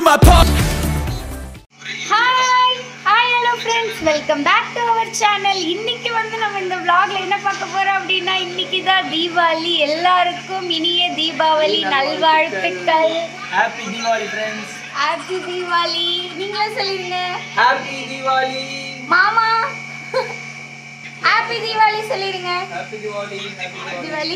my part. Hi hi hello friends welcome back to our channel இன்னைக்கு வந்து நம்ம இந்த vlogல என்ன பார்க்க போறோம் அப்படின்னா இன்னைக்கு தான் தீபாவளி எல்லாருக்கும் இனிய தீபாவளி நல்வாழ்த்துக்கள் happy Deepavali friends happy Deepavali நீங்களே சொல்லிருங்க ஹாப்பி தீபாவளி மாமா ஹாப்பி தீபாவளி சொல்லிருங்க ஹாப்பி தீபாவளி ஹாப்பி தீபாவளி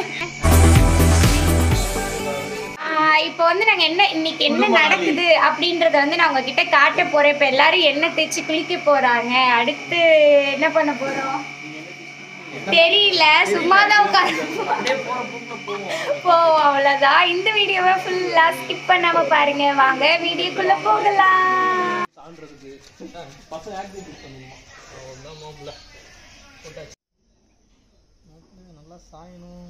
இப்போ வந்து நாங்க என்ன இன்னைக்கு என்ன நடக்குது அப்படின்றத வந்து நான் உங்ககிட்ட காட்ட போறேன் இப்போ எல்லாரும் எண்ணெய் தேய்ச்சி குளிக்க போறாங்க அடுத்து என்ன பண்ண போறோம் தெரியல சும்மா தான் உட்காந்து அப்படியே போற போக்குல போவோம் போவோம் அவ்வளோதான் இந்த வீடியோவை ஃபுல்லா ஸ்கிப் பண்ணாம பாருங்க வாங்க வீடியோக்குள்ள போகலாம் சான்றதுக்கு பசங்க ஆக்டிவிட்டி பண்ணுவோம் அவ்வளோதான் மாப்பிள்ள போட்டாச்சு நல்லா சாயணும்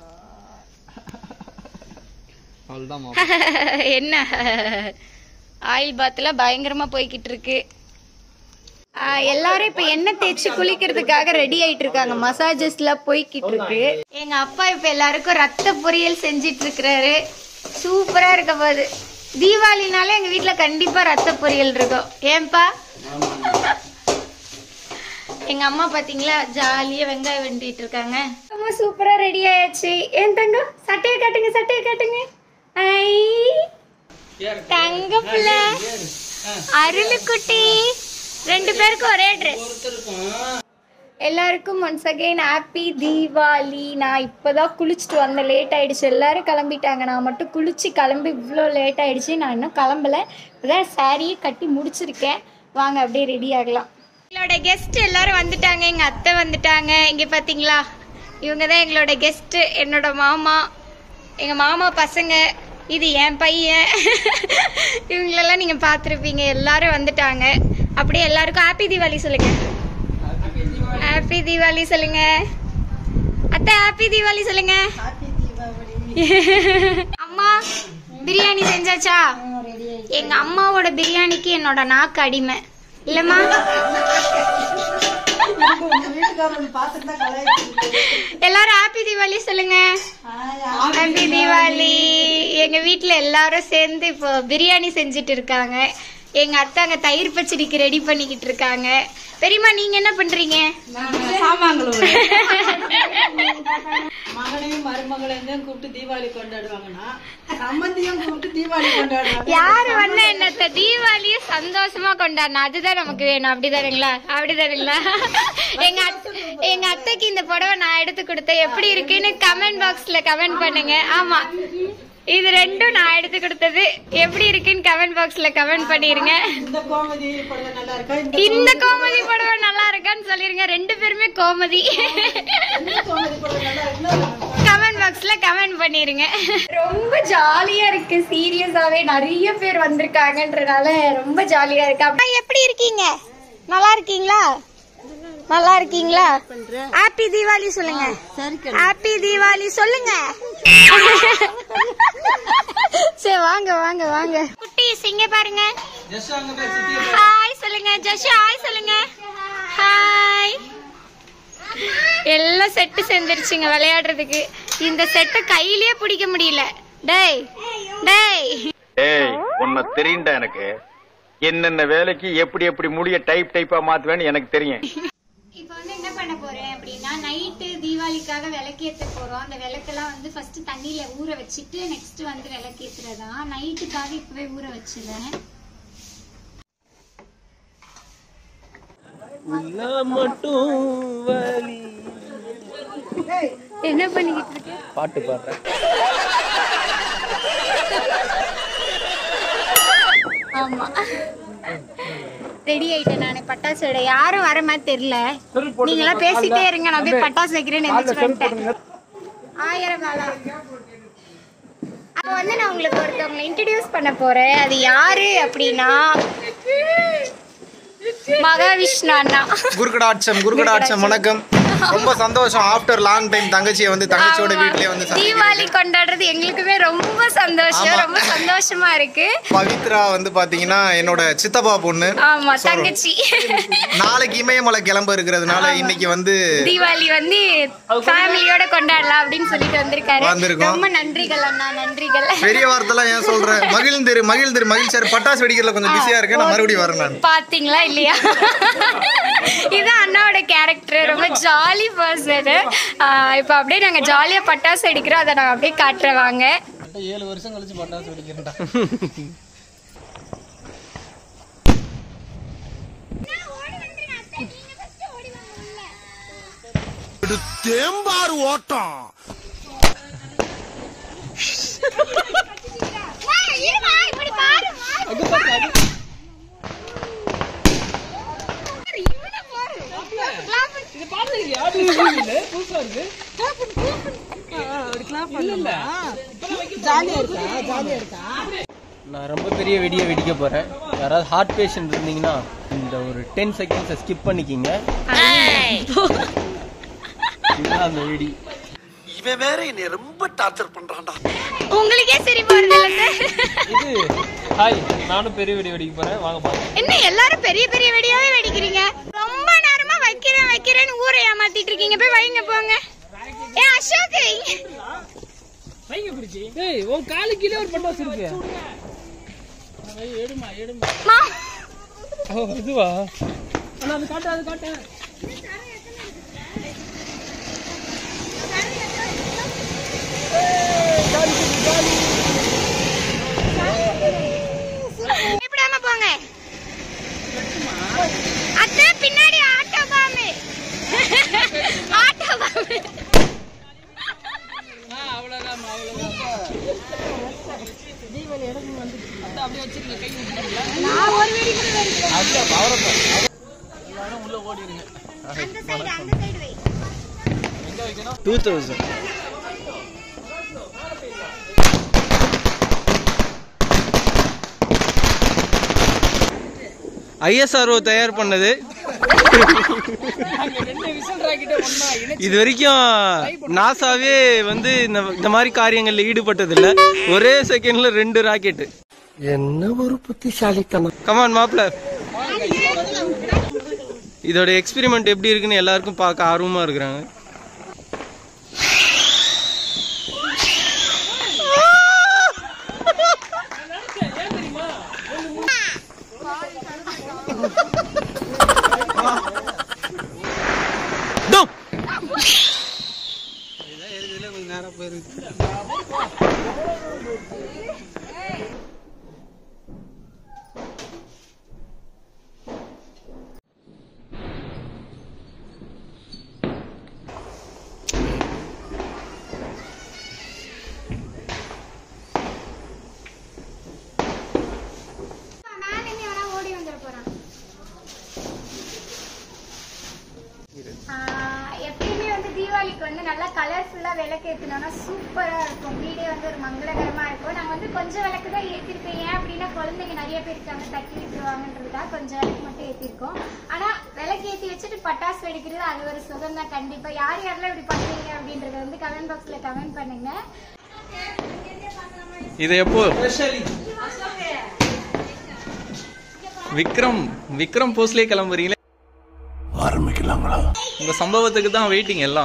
அவ்வளோதான் மாப்பிள்ள என்ன ஆயில் பாத்துல பயங்கரமா போய்கிட்டு இருக்கு ஆ, எல்லாரும் இப்ப எண்ணெய் தேய்ச்சி குளிக்கிறதுக்காக ரெடி ஆயிட்டு இருக்காங்க மசாஜஸ்லாம் போய்கிட்டு இருக்கு எங்க அப்பா இப்ப எல்லாருக்கும் ரத்த பொரியல் செஞ்சிட்டு இருக்கிறாரு சூப்பரா இருக்க போகுது தீபாவளினாலே எங்க வீட்ல கண்டிப்பா ரத்த பொரியல் இருக்கும் ஏன்பா எங்க அம்மா பாத்தீங்களா ஜாலியா வெங்காயம் வெட்டிட்டு இருக்காங்க அம்மா சூப்பரா ரெடி ஆயாச்சு ஏன் தங்கம் சட்டையை காட்டுங்க சட்டையை காட்டுங்க ஐ தங்க புள்ள அருளுக்குட்டி ரெண்டு பேருக்கும் ஒரே ட்ரெஸ் எல்லாருக்கும் ஒன்ஸ் அகைன் ஹாப்பி தீபாவளி நான் இப்போதான் குளிச்சுட்டு வந்தேன் லேட் ஆயிடுச்சு எல்லாரும் கிளம்பிட்டாங்க நான் மட்டும் குளிச்சு கிளம்பி இவ்வளோ லேட் ஆயிடுச்சு நான் இன்னும் கிளம்பல இப்போதான் சாரியை கட்டி முடிச்சிருக்கேன் வாங்க அப்படியே ரெடி ஆகலாம் எங்களோட கெஸ்ட் எல்லாரும் வந்துட்டாங்க எங்க அத்தை வந்துட்டாங்க இங்க பாத்தீங்களா இவங்க தான் எங்களோட கெஸ்ட் என்னோட மாமா எங்க மாமா பசங்க இது என் பையன் இவங்களெல்லாம் நீங்க பார்த்துருப்பீங்க எல்லாரும் வந்துட்டாங்க அப்படியே எல்லாருக்கும் ஹாப்பி தீபாவளி சொல்லுங்க ஹாப்பி தீபாவளி சொல்லுங்க அத்தை ஹாப்பி தீபாவளி சொல்லுங்க அம்மா பிரியாணி செஞ்சாச்சா எங்க அம்மாவோட பிரியாணிக்கு என்னோட நாக்கு அடிமை இல்லம்மா எல்லாரும் ஹாப்பி தீபாவளி சொல்லுங்க ஹாப்பி தீபாவளி எங்க வீட்ல எல்லாரும் சேர்ந்து இப்போ பிரியாணி செஞ்சுட்டு இருக்காங்க எங்க அத்தை அங்க தயிர் பச்சடிக்கு ரெடி பண்ணிக்கிட்டு இருக்காங்க பெரியம்மா நீங்க என்ன பண்றீங்க மகனையும் மருமகளையும் கூப்பிட்டு தீபாவளி கொண்டாடுவாங்கன்னா சம்மந்தியும் கூப்பிட்டு தீபாவளி கொண்டாடுவாங்க யாரு வந்த என்னத்த தீபாவளிய சந்தோஷமா கொண்டாடணும் அதுதான் நமக்கு வேணும் அப்படிதானுங்களா அப்படிதானுங்களா எங்க அத்- எங்க அத்தைக்கு இந்த புடவை நான் எடுத்து கொடுத்தேன் எப்படி இருக்குன்னு கமெண்ட் பாக்ஸ்ல கமெண்ட் பண்ணுங்க ஆமா இது ரெண்டும் நான் எடுத்து கொடுத்தது எப்படி இருக்குன்னு கமெண்ட் பாக்ஸ்ல கமெண்ட் பண்ணிருங்க இந்த கோமதி புடவை நல்லா இருக்கா இந்த இந்த கோமதி புடவை நல்லா இருக்கான்னு சொல்லிருங்க ரெண்டு பேருமே கோமதி கோமதி புடவை நல்லா இருக்குன்னா கமெண்ட் பாக்ஸ்ல கமெண்ட் பண்ணிருங்க ரொம்ப ஜாலியா இருக்கு சீரியஸாவே நிறைய பேர் வந்திருக்காங்கன்றனால ரொம்ப ஜாலியா இருக்கு அப்பா எப்படி இருக்கீங்க நல்லா இருக்கீங்களா நல்லா இருக்கீங்களா ஹாப்பி தீபாவளி சொல்லுங்க ஹாப்பி தீபாவளி சொல்லுங்க சரி வாங்க வாங்க வாங்க குட்டீஸ் இங்க பாருங்க ஜஸ்ட் அங்கே போய் சுற்றி ஹாய் சொல்லுங்க ஜஷு ஹாய் சொல்லுங்க ஹாய் எல்லாம் செட்டு செஞ்சிருச்சுங்க விளையாடுறதுக்கு இந்த செட்டை கையிலேயே பிடிக்க முடியல டேய் டேய் ஏய் உன்னை தெரியும்டா எனக்கு என்னென்ன வேலைக்கு எப்படி எப்படி முடிய டைப் டைப்பா மாத்துவேன்னு எனக்கு தெரியும் இப்போ வந்து என்ன பண்ண போறேன் அப்படின்னா நைட்டு தீபாவளிக்காக விளக்கேத்த போறோம் அந்த விளக்கெல்லாம் வந்து ஃபர்ஸ்ட் தண்ணியில ஊற வச்சுட்டு நெக்ஸ்ட் வந்து விளக்கேத்துறதா நைட்டுக்காக இப்பவே ஊற வச்சிருவேன் மட்டும் வலி என்ன பண்ணிக்கிட்டு இருக்க பாட்டு பாடுறேன் ஆமா ரெடி ஆயிட்டேன் நானு பட்டாசு விட யாரும் வர மாதிரி தெரியல நீங்களாம் பேசிட்டே இருங்க நான் போய் பட்டாசு வைக்கிறேன்னு நினைச்சு வந்துட்டேன் ஆயிரம் நாளா அப்போ வந்து நான் உங்களுக்கு ஒருத்தவங்களை இன்ட்ரடியூஸ் பண்ண போறேன் அது யாரு அப்படின்னா மகாவிஷ்ணு அண்ணா குருகடாட்சம் குருகடாட்சம் வணக்கம் ரொம்ப சந்தோஷம் ஆஃப்டர் லாங் டைம் தங்கச்சியை வந்து தங்கச்சியோட ஆமா. வீட்லயே வந்து சந்திக்கிறேன். தீபாவளி கொண்டாடுறது எங்களுக்குமே ரொம்ப சந்தோஷம் ஆமா. ரொம்ப சந்தோஷமா இருக்கு பவித்ரா வந்து பாத்தீங்கன்னா என்னோட சித்தப்பா பொண்ணு ஆமா So, தங்கச்சி நாளைக்கு இமயமலை கிளம்ப இருக்கிறதுனால இன்னைக்கு வந்து தீபாவளி வந்து ஃபேமிலியோட கொண்டாடலாம் அப்படின்னு சொல்லிட்டு வந்திருக்காரு வந்திருக்கோம். ரொம்ப நன்றிகள் அண்ணா நன்றிகள் பெரிய வார்த்தைலாம் ஏன் சொல்றேன் மகிழ்ந்திரு மகிழ்ந்திரு மகிழ்ச்சியார் பட்டாசு வெடிக்கிறதுல கொஞ்சம் பிஸியா இருக்கேன் நான் மறுபடியும் வரேன் நான் பாத்தீங்களா இல்லையா இதுதான் அண்ணாவோட கேரக்டர் ரொம்ப ஜாலி பர்சன் இப்போ அப்படியே நாங்க ஜாலியா பட்டாசு அடிக்கிறோம் அதை நான் அப்படியே காட்டுறேன் வாங்க ஏழு வருஷம் கழிச்சு பட்டாசு வெடிக்கிறேன்டா தேம்பாறு ஓட்டம் ஜாலியா இருக்கா ஜாலியா இருக்கா நான் ரொம்ப பெரிய வெடியை வெடிக்க போறேன் யாராவது ஹார்ட் பேஷண்ட் இருந்தீங்கன்னா இந்த ஒரு டென் செகண்ட்ஸை ஸ்கிப் பண்ணிக்கிங்க இதுதான் அந்த வெடி இவன் வேற என்னை ரொம்ப டார்ச்சர் பண்றான்டா உங்களுக்கே சரி போறது இது ஹாய் நானும் பெரிய வெடி வெடிக்க போறேன் வாங்க பாருங்க என்ன எல்லாரும் பெரிய பெரிய வெடியாவே வெடிக்கிறீங்க ரொம்ப நேரமா வைக்கிறேன் வைக்கிறேன்னு ஊரை ஏமாத்திட்டு இருக்கீங்க போய் வைங்க போங்க ஏ அசோக் ஏய் உன் காலு கீழே ஒரு பட்டாசு இருக்கு மா ஓ இதுவா அண்ணா அது காட்டு அது காட்டு பயப்படாம போங்க அத்தை பின்னாடி ஆட்டோ பாம்பு ஆட்டோ பாம்பு அந்த சைடு அந்த சைடு வை டூ தௌசண்ட் ஐஎஸ்ஆர்ஓ தயார் பண்ணது இது வரைக்கும் நாசாவே வந்து இந்த இந்த மாதிரி காரியங்கள்ல ஈடுபட்டது இல்ல ஒரே செகண்ட்ல ரெண்டு ராக்கெட் என்ன ஒரு புத்திசாலித்தனம் கமான் மாப்ள இதோட எக்ஸ்பெரிமெண்ட் எப்படி இருக்குன்னு எல்லாருக்கும் பார்க்க ஆர்வமா இருக்கிறாங்க டோ! மேல இருந்து எவனா ஓடி வந்துட போறான் ஆஹ் எப்பயுமே வந்து தீபாவளிக்கு வந்து நல்லா கலர்ஃபுல்லா விளக்கு ஏத்தினோம்னா சூப்பரா இருக்கும் வீடே வந்து ஒரு மங்களகரமா இருக்கும் நம்ம வந்து கொஞ்சம் விளக்கு தான் ஏத்திருக்கோம் ஏன் அப்படின்னா குழந்தைங்க நிறைய பேர் இருக்காங்க தட்டி விட்டுருவாங்கன்றதுக்காக கொஞ்சம் விளக்கு மட்டும் ஏத்திருக்கோம் ஆனா விளக்கு ஏத்தி வச்சுட்டு பட்டாசு வெடிக்கிறது அது ஒரு சுகம் தான் கண்டிப்பா யார் யாரெல்லாம் இப்படி பண்றீங்க அப்படின்றத வந்து கமெண்ட் பாக்ஸ்ல கமெண்ட் பண்ணுங்க இது எப்போ விக்ரம் விக்ரம் போஸ்ட்லயே கிளம்புறீங்களே ஆரம்பிக்கலாங்களா உங்க சம்பவத்துக்கு தான் வெயிட்டிங் எல்லாம்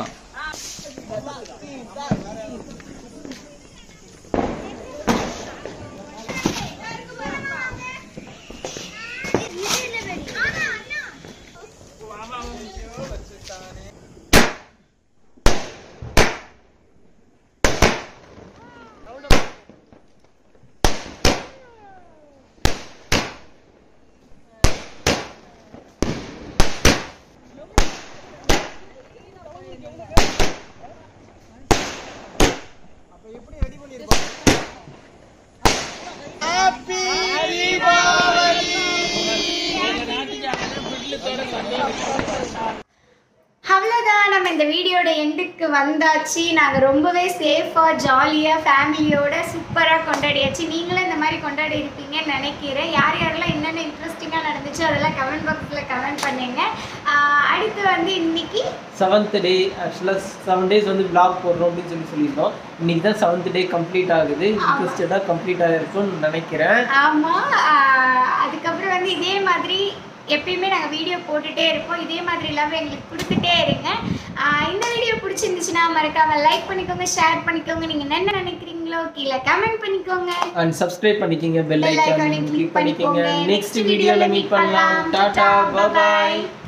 அவ்வளோதான் நம்ம இந்த வீடியோட எண்டுக்கு வந்தாச்சு நாங்கள் ரொம்பவே சேஃபாக ஜாலியாக ஃபேமிலியோட சூப்பராக கொண்டாடியாச்சு நீங்களும் இந்த மாதிரி கொண்டாடி இருப்பீங்கன்னு நினைக்கிறேன் யார் யாரெல்லாம் என்னென்ன இன்ட்ரெஸ்டிங்காக நடந்துச்சு அதெல்லாம் கமெண்ட் பாக்ஸில் கமெண்ட் பண்ணுங்க ஆஹ் அடுத்து வந்து இன்னைக்கு செவன்த் டே ஆக்சுவலாக செவன் டேஸ் வந்து vlog போடுறோம் அப்படின்னு சொல்லி சொல்லியிருந்தோம் இன்னைக்கு தான் செவன்த் டே கம்ப்ளீட் ஆகுது இன்ட்ரெஸ்டடாக கம்ப்ளீட் ஆகிருக்கும்னு நினைக்கிறேன் ஆமாம் அதுக்கப்புறம் வந்து இதே மாதிரி எப்பயுமே நாங்கள் வீடியோ போட்டுட்டே இருப்போம் இதே மாதிரி எல்லாம் எங்களுக்கு கொடுத்துட்டே இருங்க ஆஹ் இந்த வீடியோ பிடிச்சிருந்துச்சுன்னா மறக்காம லைக் பண்ணிக்கோங்க ஷேர் பண்ணிக்கோங்க நீங்கள் என்ன நினைக்கிறீங்களோ கீழே கமெண்ட் பண்ணிக்கோங்க அண்ட் சப்ஸ்கிரைப் பண்ணிக்கிங்க பெல் Bell icon-ஐ ஐக்கான் click கிளிக் பண்ணிக்கோங்க பண்ணிக்கோங்க. நெக்ஸ்ட் Next வீடியோவில் video-ல மீட் meet பண்ணலாம் பண்ணலாம். டாடா Ta-ta, பாய் bye-bye.